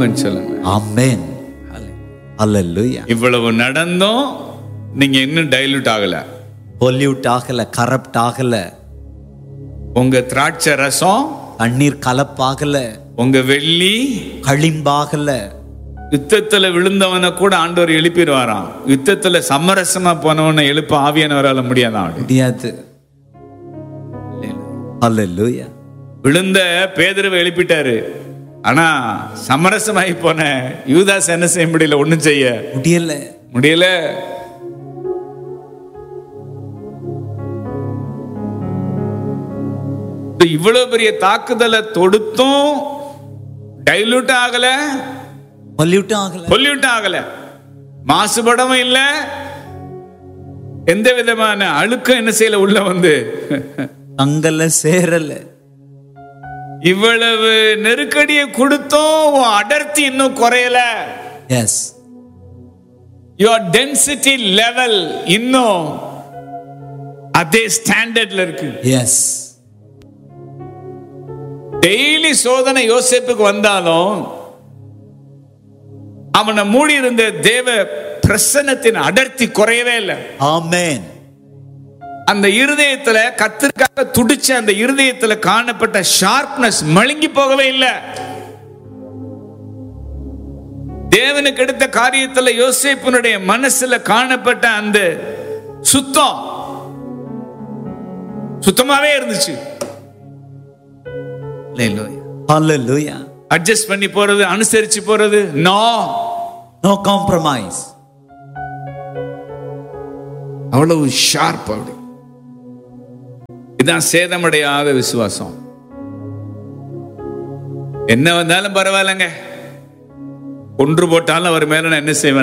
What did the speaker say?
ஆமென் சொல்லுங்க ஆமென் அல்லேலூயா இவ்வளவு நடந்தும் நீங்க இன்னும் டைல்யூட் ஆகல பொல்யூட் ஆகல கரப்ட் ஆகல உங்க திராட்சை ரசம் தண்ணீர் கலப்பாகல உங்க வெள்ளி களிம்பாகல யுத்தத்துல விழுந்தவனை கூட ஆண்டவர் எழுப்பிடுவாராம் யுத்தத்துல சமரசமா போனவனை எழுப்ப ஆவியானவரால முடியாதான் அப்படி முடியாது அல்லேலூயா விழுந்த பேதருவை எழுப்பிட்டாரு ஆனா சமரசமாகி போன யூதாஸ் என்ன செய்ய முடியல ஒண்ணும் செய்ய முடியல முடியல இப்ப இவ்வளவு பெரிய தாக்குதலை தொடுத்தும் டைலூட் ஆகல பொல்யூட் ஆகல பொல்யூட் ஆகல மாசுபடவும் இல்ல எந்த விதமான அழுக்கம் என்ன செய்யல உள்ள வந்து தங்கல சேரல இவ்வளவு நெருக்கடியை கொடுத்தும் உன் அடர்த்தி இன்னும் குறையல எஸ் யுவர் டென்சிட்டி லெவல் இன்னும் அதே ஸ்டாண்டர்ட்ல இருக்கு எஸ் டெய்லி சோதனை யோசேப்புக்கு வந்தாலும் அவனை மூடி இருந்த தேவ பிரசன்னத்தின் அடர்த்தி குறையவே இல்லை ஆமென் அந்த இருதயத்துல கத்திற்காக துடிச்ச அந்த இருதயத்துல காணப்பட்ட ஷார்ப்னஸ் மழுங்கி போகவே இல்லை தேவனுக்கு எடுத்த காரியத்துல யோசேப்பினுடைய மனசுல காணப்பட்ட அந்த சுத்தம் சுத்தமாவே இருந்துச்சு அல்லேலூயா அட்ஜஸ்ட் பண்ணி போறது அனுசரிச்சு போறது நோ நோ காம்ப்ரமைஸ் அவ்வளவு ஷார்ப் அப்படி இதான் சேதமடையாத விசுவாசம் என்ன வந்தாலும் பரவாயில்லைங்க ஒன்று போட்டாலும் அவர் மேல நான் என்ன செய்வேன்